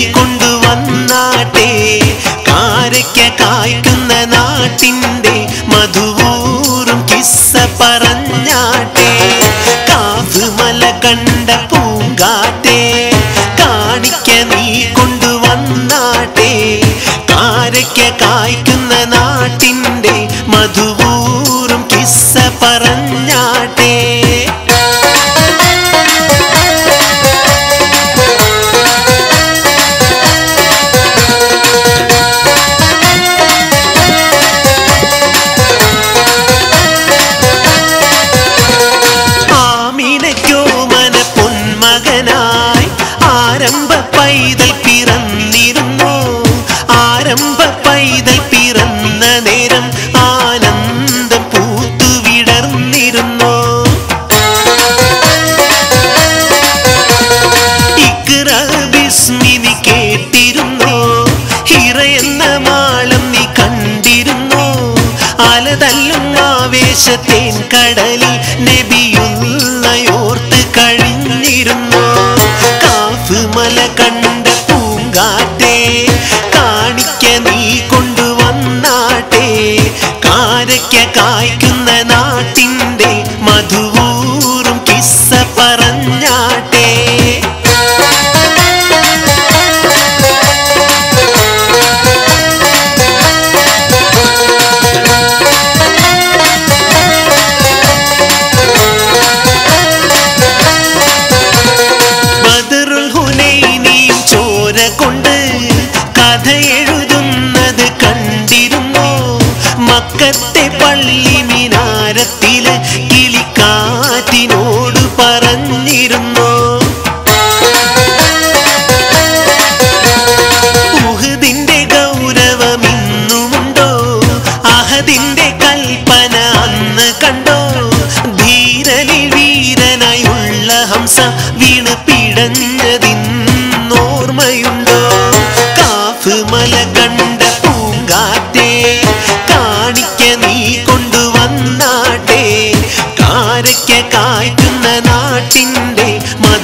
കൊണ്ടുവന്നാട്ടെ കാരയ്ക്ക കായ്ക്കുന്ന നാട്ടിൻ്റെ മധുവൂറും കിസ്സ പറഞ്ഞാട്ടെ കാഫ് മല കണ്ട പൂങ്കാറ്റെ കാണിക്ക നീ കൊണ്ടുവന്നാട്ടെ കാരയ്ക്ക കായ്ക്കുന്ന നാട്ടിൻ്റെ മധുവൂറും കിസ്സ പറഞ്ഞാട്ടെ ആമിനയ്ക്കോ മന പൊന്മകനായി ആരംഭ പൈതൽ പിറന്നിരുന്നു ആരംഭ പൈതൽ പിറന്ന നേരം ആനന്ദം പൂത്തു വിടർന്നിരുന്നു ഇക്റ ബിസ്മി നീ കേട്ടിരുന്നോ ഹിറ എന്ന മാളം നീ കണ്ടിരുന്നോ അലതല്ലും ആവേശത്തേൻ കടലിൽ നബിയുള്ളയോർത്ത് കഴിഞ്ഞിരുന്നോ കാഫ് മല കണ്ട പൂങ്കാറ്റെ കാണിക്ക നീ കൊണ്ടുവന്നാട്ടെ കാരയ്ക്ക കായ്ക്കുന്ന നാട്ടിൻ്റെ മധുവൂറും കിസ്സ പറഞ്ഞാട്ടെ ബദറുൽ ഹുനൈനിയും ചോര കൊണ്ട് കഥ എഴുതുന്നത് കണ്ടിരുന്നോ മക്കത്തെ പള്ളി മിനാരത്തില് കിളിക്കാറ്റിനോട് പറഞ്ഞിരുന്നോ ഉഹദിന്റെ ഗൗരവം ഇന്നുമുണ്ടോ അഹദിന്റെ കൽപ്പന അന്ന് കണ്ടോ ധീരനിൽ വീരനായുള്ള ഹംസ വീണ് പിടഞ്ഞതിന്നോർമ്മയുണ്ടോ കാഫ് മല കണ്ട പൂങ്കാറ്റെ കാണിക്ക നീ കൊണ്ടുവന്നാട്ടെ കാരയ്ക്ക കായ്ക്കുന്ന നാട്ടിൻ്റെ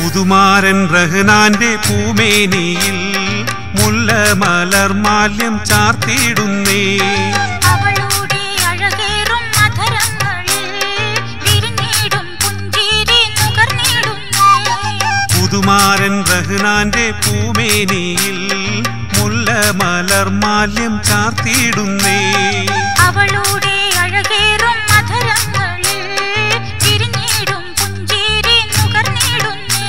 പുതുമാരൻ റഹ്നാന്റെ പൂമേനിയിൽ മുല്ല മലർമാല്യം ചാർത്തിയിടുന്നേ അവളുടെ അഴകേറും അധരങ്ങളിൽ വിരിഞ്ഞിടും പുഞ്ചിരി നുകർന്നിടുന്നേ പുതുമാരൻ റഹ്നാന്റെ പൂമേനിയിൽ മുല്ല മലർമാല്യം ചാർത്തിയിടുന്നേ അവളുടെ അഴകേറും അധരങ്ങളിൽ വിരിഞ്ഞിടും പുഞ്ചിരി നുകർന്നിടുന്നേ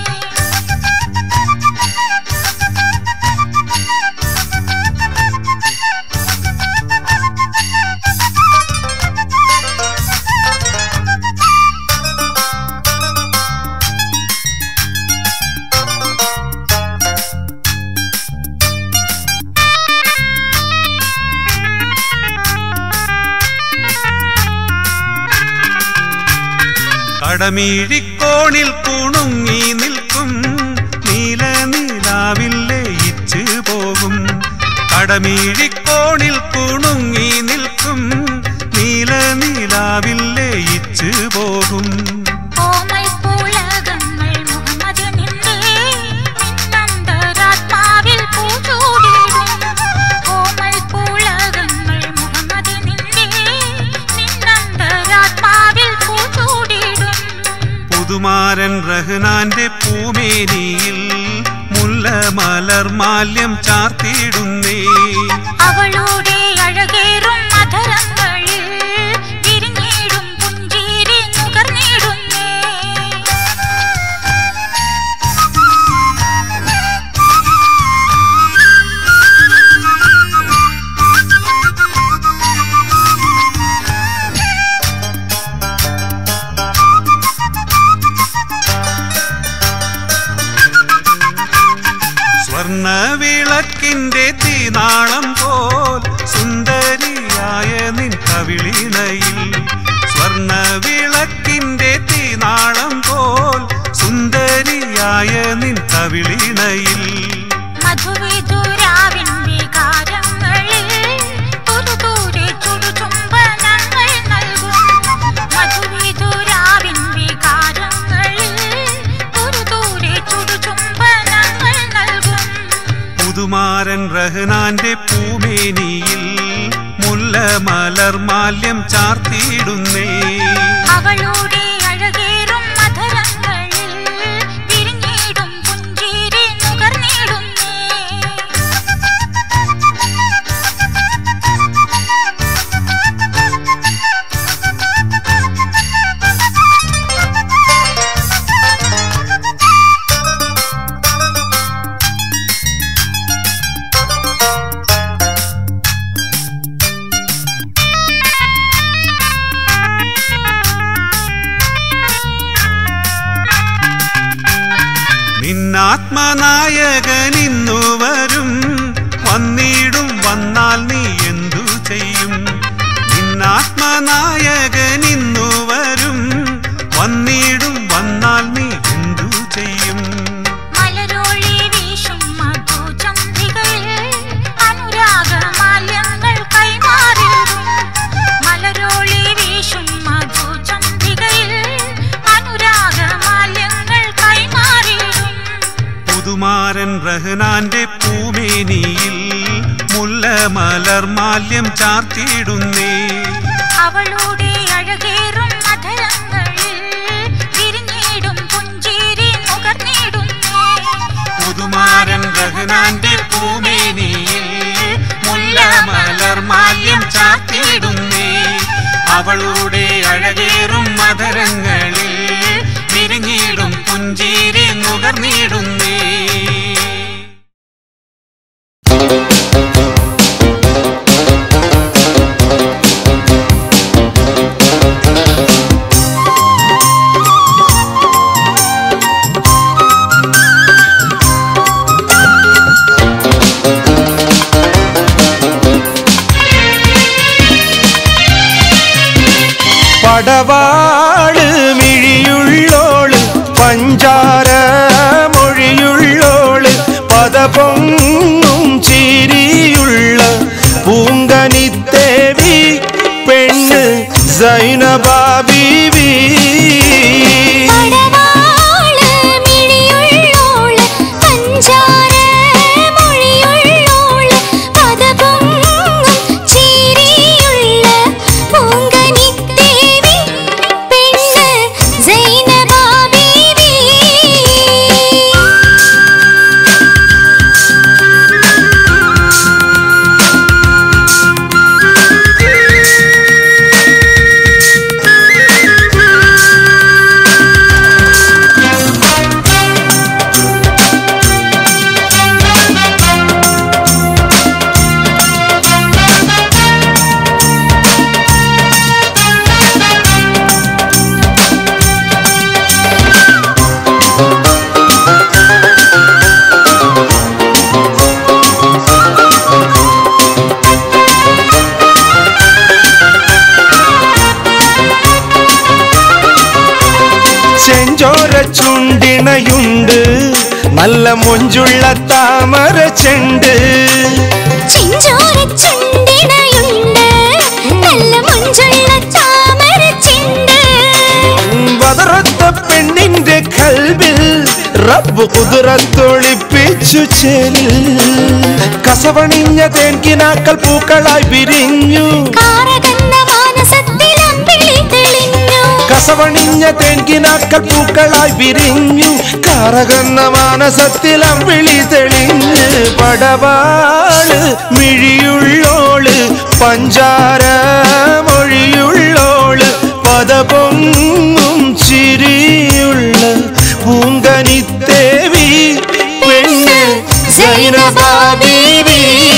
കടമീഴിക്കോണിൽ കുണുങ്ങി നിൽക്കും നീല നീലാവിൽ ലയിച്ച് പോകും കടമീഴിക്കോണിൽ കുണുങ്ങി നിൽക്കും നീല നീലാവിൽ ലയിച്ച് പോകും ഓമൽ പുളകങ്ങൾ മുഹമ്മദ് നിന്റെ നിന്നന്തരാത്മാവിൽ പൂച്ചൂടിടും ഓമൽ പുളകങ്ങൾ മുഹമ്മദ് നിന്റെ നിന്നന്തരാത്മാവിൽ പൂച്ചൂടിടും പുതുമാരൻ റഹ്നാന്റെ പൂമേനിയിൽ മുല്ല മലർമാല്യം ചാർത്തിയിടുന്നേ അവളുടെ അഴകേറും അധരങ്ങളിൽ വിരിഞ്ഞിടും പുഞ്ചിരി നുകർന്നിടുന്നേ സ്വർണ്ണ വിളക്കിന്റെ തീനാളം പോൽ സുന്ദരിയായ നിൻ കവിളിണയിൽ സ്വർണ്ണ വിളക്കിന്റെ തീനാളം പോൽ സുന്ദരിയായ നിൻ കവിളിണയിൽ മധുവിധുരാവിൻ വികാരങ്ങളിൽ തുരുതൂരെ ചുടുചുംബനങ്ങൾ നൽകും മധുവിധുരാവിൻ വികാരങ്ങളിൽ തുരുതൂരെ ചുടുചുംബനങ്ങൾ നൽകും പുതുമാരൻ റഹ്നാന്റെ പൂമേനിയിൽ മുല്ല മലർമാല്യം ചാർത്തിയിടുന്നേ അവളുടെ അഴകേറും അധരങ്ങളിൽ വിരിഞ്ഞിടും പുഞ്ചിരി നുകർന്നിടുന്നേ നിന്നാത്മനായകൻ ഇന്നു വരും വന്നിടും വന്നാൽ നീ എന്തു ചെയ്യും നിന്നാത്മനായകൻ ഇന്നു വരും വന്നിടും വന്നാൽ നീ എന്തു ചെയ്യും മലരോളി വീശും മധുചന്ദ്രികയിൽ അനുരാഗമാല്യങ്ങൾ കൈമാറിടും മലരോളി വീശും മധുചന്ദ്രികയിൽ അനുരാഗമാല്യങ്ങൾ കൈമാറിടും പുതുമാരൻ റഹ്നാന്റെ പൂമേനിയിൽ മുല്ല മലർമാല്യം ചാർത്തിയിടുന്നേ അവളുടെ അഴകേറും അധരങ്ങളിൽ വിരിഞ്ഞിടും പുഞ്ചിരി നുകർന്നിടുന്നേ പുതുമാരൻ റഹ്നാന്റെ പൂമേനിയിൽ മുല്ല മലർമാല്യം ചാർത്തിയിടുന്നേ അവളുടെ അഴകേറും മധുരങ്ങളിൽ വിരിഞ്ഞിടും പുഞ്ചിരി നുകർന്നിടുന്നേ പടവാള് മിഴിയുള്ളോള് പഞ്ചാര മൊഴിയുള്ളോള് പദപൊങ്ങും ചിരിയുള്ള പൂങ്കനിത്തേവി പെണ്ണ് സൈനബാബീവി പടവാള് മിഴി ചെഞ്ചോര ചുണ്ടിണയുണ്ട് നല്ല മൊഞ്ചുള്ള താമര ചെണ്ട് ചെഞ്ചോരച്ചുണ്ടിണയുണ്ട് നല്ല മുഞ്ചുള്ള താമരച്ചിണ്ട് വതറത്ത പെണ്ണിന്റെ കൽവിൽ റബ്ബ് കുതിരത്തൊളിപ്പിച്ചു ചെലിൽ കസവണിഞ്ഞ തേൻകിനാക്കൾ പൂക്കളായി വിരിഞ്ഞു കാറകന്ന മാനസത്തിൽ അമ്പിളി തെളിഞ്ഞു കസവണിഞ്ഞ തേൻകിനാക്കൾ പൂക്കളായി വിരിഞ്ഞു കാറകന്ന മാനസത്തിൽ അമ്പിളി തെളിഞ്ഞ് പടവാള് മിഴിയുള്ളോള് പഞ്ചാര മൊഴിയുള്ളോള് പദപൊങ്ങും ചിരിയുള്ള പൂങ്കനിത്തേവി പെണ്ണ് സൈനബാ ബീവി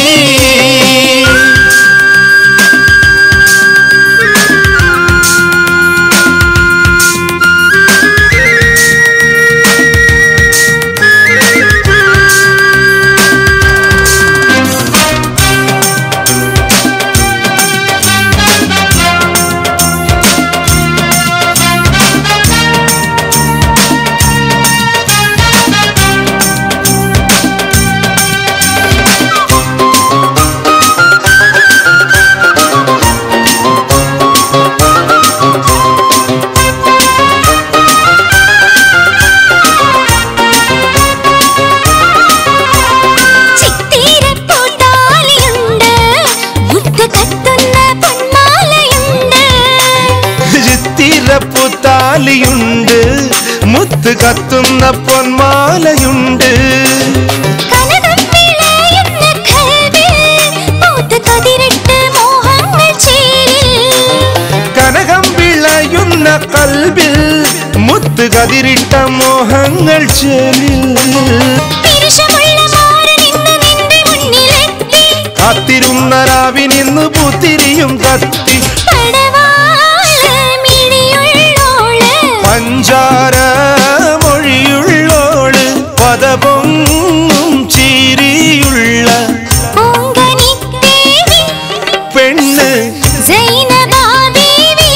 ചിത്തിരപ്പൂത്താലിയുണ്ട് മുത്ത് കത്തുന്ന പൊന്മാലയുണ്ട് ചിത്തിരപ്പുത്താലിയുണ്ട് മുത്ത് കത്തുന്ന പൊന്മാലയുണ്ട് കനകം വിളയുന്ന കൽവിൽ പൂത്ത് കതിരിട്ട് മോഹങ്ങൾ ചേരിൽ കനകം വിളയുന്ന കൽവിൽ മുത്ത് കതിരിട്ട മോഹങ്ങൾ ചെലിൽ പിരിശമുള്ള മാരൻ ഇന്ന് നിന്റെ മുന്നിലെത്തി കാത്തിരുന്ന രാവിനിന്ന് പുത്തിരിയും കത്തി പടവാള് മിഴിയുള്ളോള് പഞ്ചാര മൊഴിയുള്ളോള് പദപൊങ്ങും ചിരിയുള്ള പൂങ്കനിത്തേവി പെണ്ണ് സൈനബാ ബീവി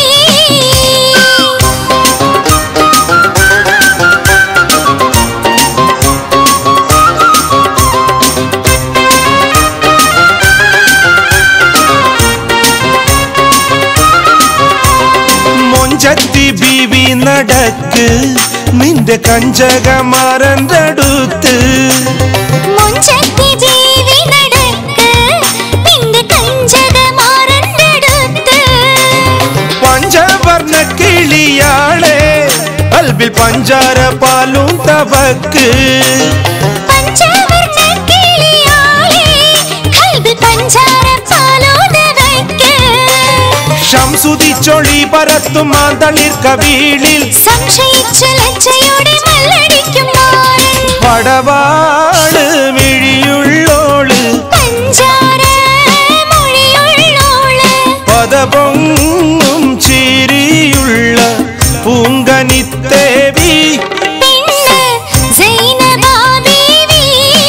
മൊഞ്ചത്തി ബീവി നടക്ക് നിന്റെ കഞ്ചകമാരൻ്റെ അടുത്ത് മുഞ്ചത്തി ജീവി നടക്ക് നിന്റെ കഞ്ചകമാരണ്ടടുത്ത് പഞ്ചവർണ്ണ കിളിയാളെ അൽബിൽ പഞ്ചാര പാലും തവക്ക് പഞ്ചവർണ്ണ കിളിയാളെ കൽബിൽ പഞ്ചാര പാലോദവയ്ക്ക് ശംസുതിച്ചൊളി പരത്തും മാന്തളിർ കവീളിൽ സംശയിച്ച ലജ്ജയോടെ മല്ലടിക്കും മാരൻ പടവാള് മിഴിയുള്ളോള് പഞ്ചാര മൊഴിയുള്ളോള് പദപൊങ്ങും ചിരിയുള്ള പൂങ്കനിത്തേവി പെണ്ണ് സൈനബാ ബീവി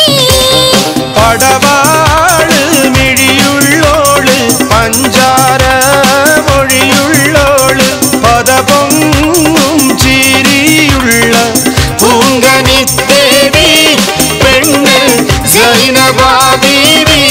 പടവാള് മിഴിയുള്ളോള് പഞ്ചാര മൊഴിയുള്ളോള് പദപൊങ്ങും ചിരിയുള്ള പൂങ്കനിത്തേവി പെണ്ണ് സൈനബാ ബീവി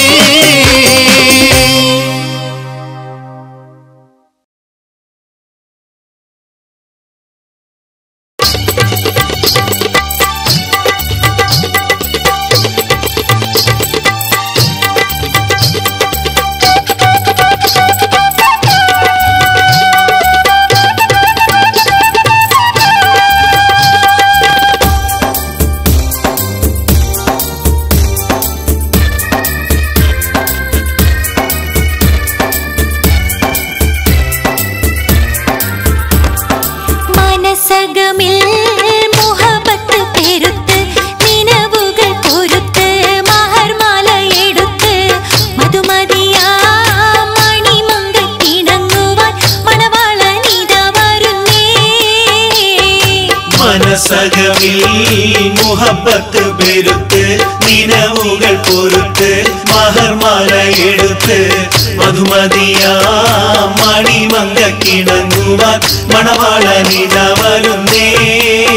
മനസകമിൽ മുഹബത്ത് പെരുത്ത് നിലവുകൾ കൊരുത്ത് മഹർമാല എടുത്ത് മധുമതിയാ മണിമങ്ക കിണങ്ങുവാൻ മണവാളനിത വരുന്നേ മനസകമിൽ മുഹബത്ത് പെരുത്ത് നിലവുകൾ പൊറുത്ത് മഹർമാല എടുത്ത് മധുമതിയാ മണിമങ്ക കിണങ്ങുവാൻ മണവാളനിത വരുന്നേ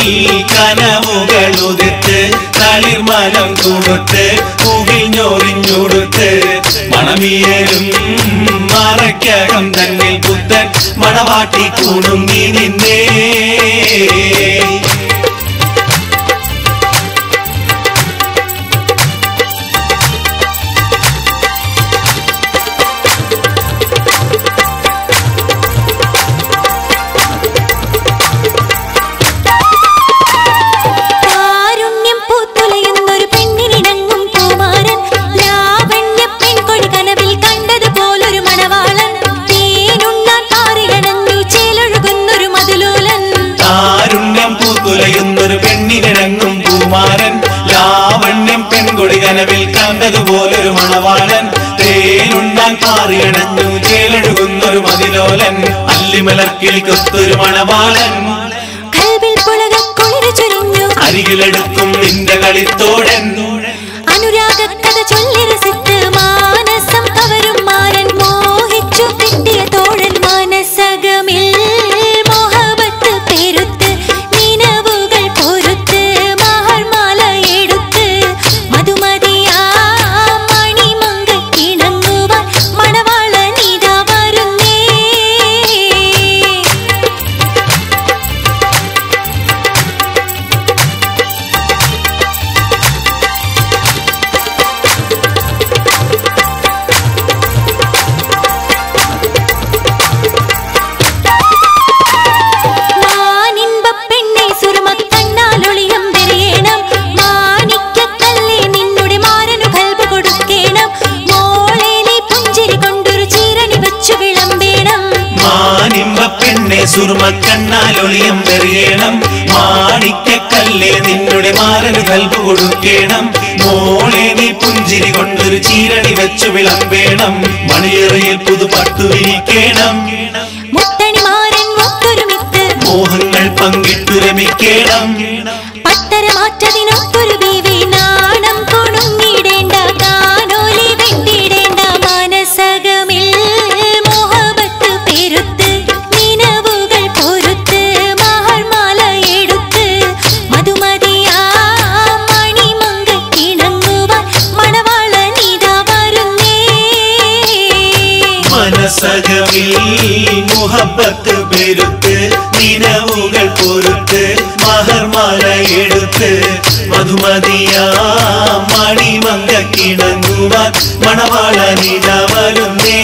കനവുകൾ ഉതിർത്ത് തളിർമലം കൊടുത്ത് മുകിൽ ഞൊറിഞ്ഞൊടുത്ത് മണമിയലും മറയ്ക്കകം തന്നിൽ പുത്തൻ മണവാട്ടി കുണുങ്ങി നിന്നേ കാരുണ്യം പൂത്തുലയുന്നൊരു പെണ്ണിനിണങ്ങും പൂമാരൻ ലാവണ്യ പെൺകൊടി കനവിൽ കണ്ടതുപോലൊരു മണവാളൻ തേനുണ്ണാൻ പാറിയണഞ്ഞു ചേലൊഴുകുന്നൊരു മതിലൂലൻ താരുണ്യം പൂത്തുലയുന്നൊരു പെണ്ണിനിണങ്ങും പൂമാരൻ ലാവണ്യം പെൺകൊടി കനവിൽ കണ്ടതുപോലൊരു മണവാളൻ തേനുണ്ടാൻ പാറിയണഞ്ഞു ചേലഴുകുന്നൊരു മതിലോലൻ അല്ലിമലക്കിളിക്കൊത്തൊരു മണവാളൻ കൽവിൽ പുളകക്കുളിര് ചൊരിഞ്ഞു അരികിലെടുക്കും നിന്റെ കളിത്തോടൻ അനുരാഗക്കഥ ചൊല്ലി രസിത്ത് മാനസം കവരും മാരൻ മോഹിച്ചു കിട്ടിയ തോഴൻ മാനസകമിൽ മോഹബത്ത് പെരുത്ത് നിനവുകൾ പൊരുത്ത് മഹർമാല എടുത്ത് മധുമതിയാ മണിമങ്ക കിണങ്ങുവാൻ മണവാള നീതാ വരുന്നേ മാനിൻപ പെണ്ണെ സുരമക്കണ്ണാലൊളിയം പെരിയണം മാണിക്കക്കല്ലേ നിന്നുടെ മാരനു കൽബ് കൊടുക്കേണം മോളെ നീ പുഞ്ചിരി കൊണ്ടൊരു ചീരണി വെച്ചു വിളമ്പേണം മാനിമ്പ പെണ്ണെ സുറുമ കണ്ണാലൊളിയം പെറിയണം മാണിക്കക്കല്ലേ നിന്നുടെ മാറന് കൽപ്പ് കൊടുക്കേണം മോളെ നീ പുഞ്ചിരി കൊണ്ടൊരു ചീരടി വെച്ചു വിളമ്പേണം മണിയറയിൽ പുതുപട്ടു വിരിക്കേണം മുത്തണി മാരൻ ഒത്തൊരുമിത്ത് മോഹങ്ങൾ പങ്കിട്ടു രമിക്കേണം പത്തര മാറ്റതിനൊത്തൊരു ബീവി നാണം കൊണുങ്ങിടേണ്ട കാനോലി വെട്ടിടേണ്ട മാനസകമിൽ മോഹബത്ത് പെരുത്ത് നിനവുകൾ പൊരുത്ത് മഹർമാല എടുത്ത് മധുമതിയാ മണിമങ്ക കിണങ്ങുവാൻ മണവാള നീതാ വരുന്നേ മനസകമിൽ മുഹബത്ത് പെരുത്ത് നിനവുകൾ പൊരുത്ത് മഹർമാല എടുത്ത് മധുമതിയാ മണിമങ്ക കിണങ്ങുവാൻ മണവാള നില വരുന്നേ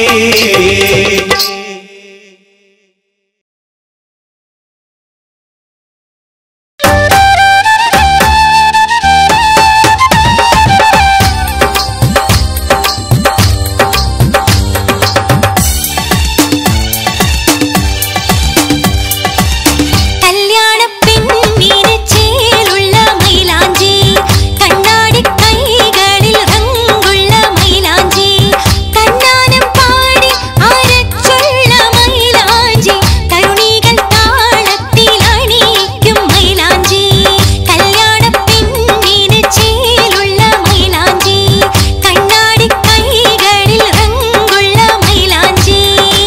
കല്യാണ പെണ്ണിന് ചേലുള്ള മൈലാഞ്ചി കണ്ണാടി കൈകളിൽ റങ്കുള്ള മൈലാഞ്ചി കണ്ണാനം പാടി അരച്ചുള്ള മൈലാഞ്ചി കരുണികൾ താളത്തിൽ അണിയിക്കും മൈലാഞ്ചി കല്യാണ പെണ്ണിന് ചേലുള്ള മൈലാഞ്ചി കണ്ണാടി കൈകളിൽ റങ്കുള്ള മൈലാഞ്ചി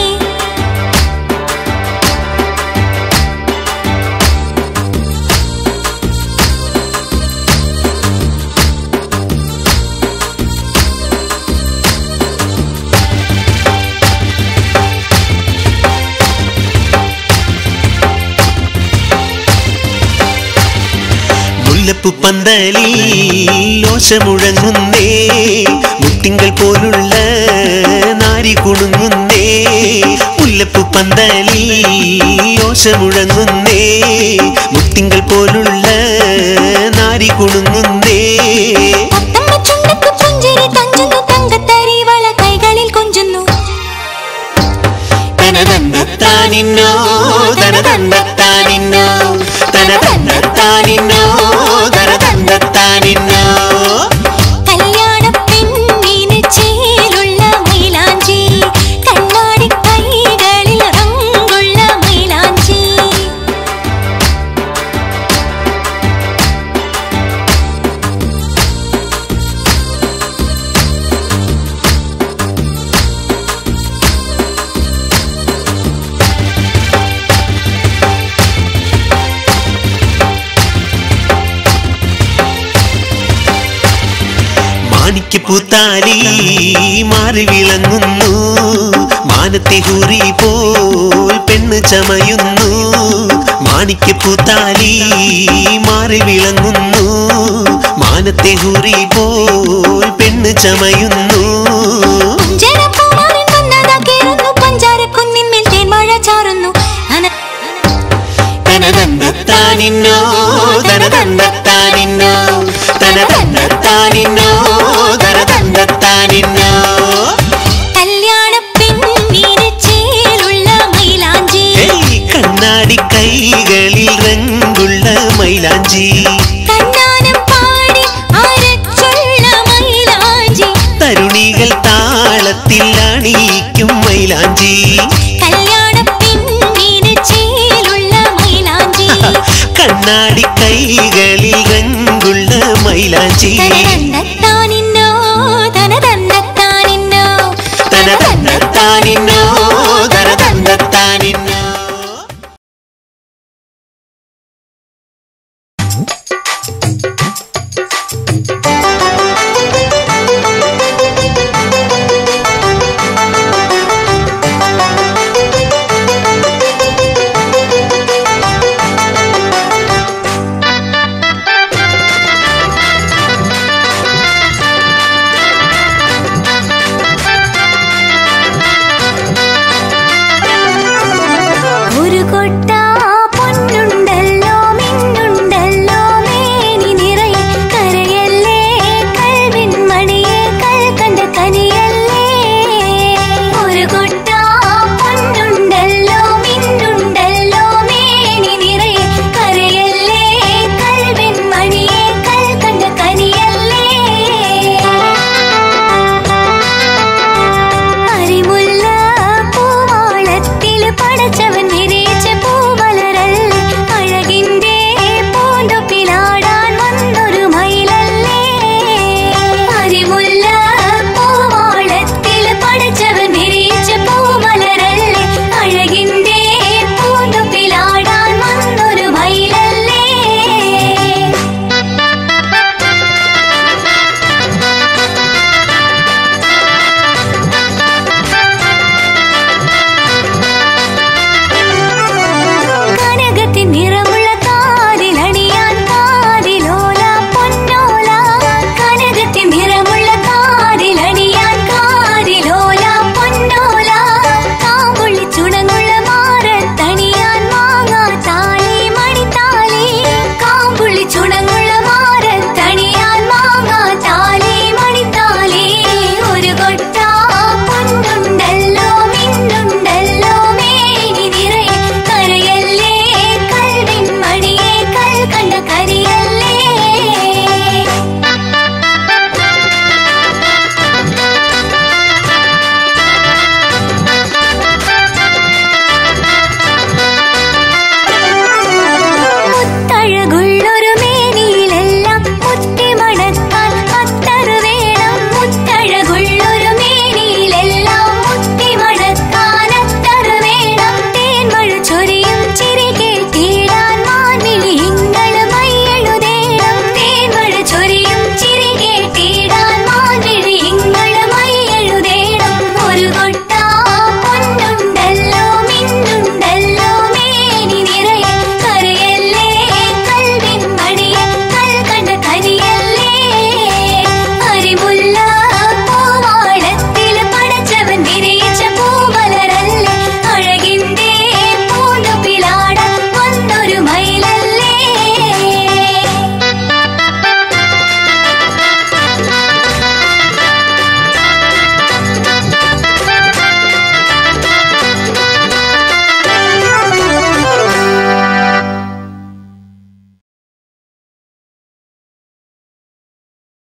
മുല്ലപ്പു പന്തലിൽ ഓശമുഴങ്ങുന്നേ മുട്ടിങ്കൾ പോലുള്ള നാരി കുണുങ്ങുന്നേ മുല്ലപ്പു പന്തലിൽ ഓശമുഴങ്ങുന്നേ മുട്ടിങ്കൾ പോലുള്ള നാരി കുണുങ്ങുന്നേ തത്തമ്മ ചുണ്ടത്ത് പുഞ്ചിരി തഞ്ചുന്നു തങ്കത്തരിവള കൈകളിൽ കൊഞ്ചുന്നു തനതന്നത്താനിന്നോ തനതന്നത്താനിന്നോ തനതന്നത്താനിന്നോ തനതന്നത്താനിന്നോ കല്യാണ പെണ്ണിന് ചേലുള്ള മൈലാഞ്ചി കണ്ണാടി കൈകളിൽ റങ്കുള്ള മൈലാഞ്ചി പൂത്താലി മാറി വിളങ്ങുന്നു മാനത്തെ ഹൂറി പോൽ പെണ്ണ് ചമയുന്നു മാണിക്യ പൂത്താലി മാറി വിളങ്ങുന്നു മാനത്തെ ഹൂറി പോൽ പെണ്ണ് ചമയുന്നു കുഞ്ചേരപ്പൂമാരൻ വന്നതാ കേറുന്നു പഞ്ചാരക്കുന്നിന്മേൽ തേൻമഴ ചാറുന്നു അന- തനതന്നത്താനിന്നോ തനതന്നത്താനിന്നോ തനതന്നത്താനിന്നോ തനതന്നത്താനിന്നോ കല്യാണപ്പെണ്ണിന് ചേലുള്ള മൈലാഞ്ചി ഏയ് കണ്ണാടി കൈകളിൽ റങ്കുള്ള മൈലാഞ്ചി കണ്ണാനം പാടി അരച്ചുള്ള മൈലാഞ്ചി തരുണികൾ താളത്തിൽ അണിയിക്കും മൈലാഞ്ചി കല്യാണപ്പെണ്ണിന് ചേലുള്ള മൈലാഞ്ചി കണ്ണാടി കൈകളിൽ റങ്കുള്ള മൈലാഞ്ചി തനതന്നത്താനിന്നോ തനതന്നത്താനിന്നോ തനതന്നത്താനിന്നോ തനതന്നത്താനിന്നോ ഒരു കൊട്ട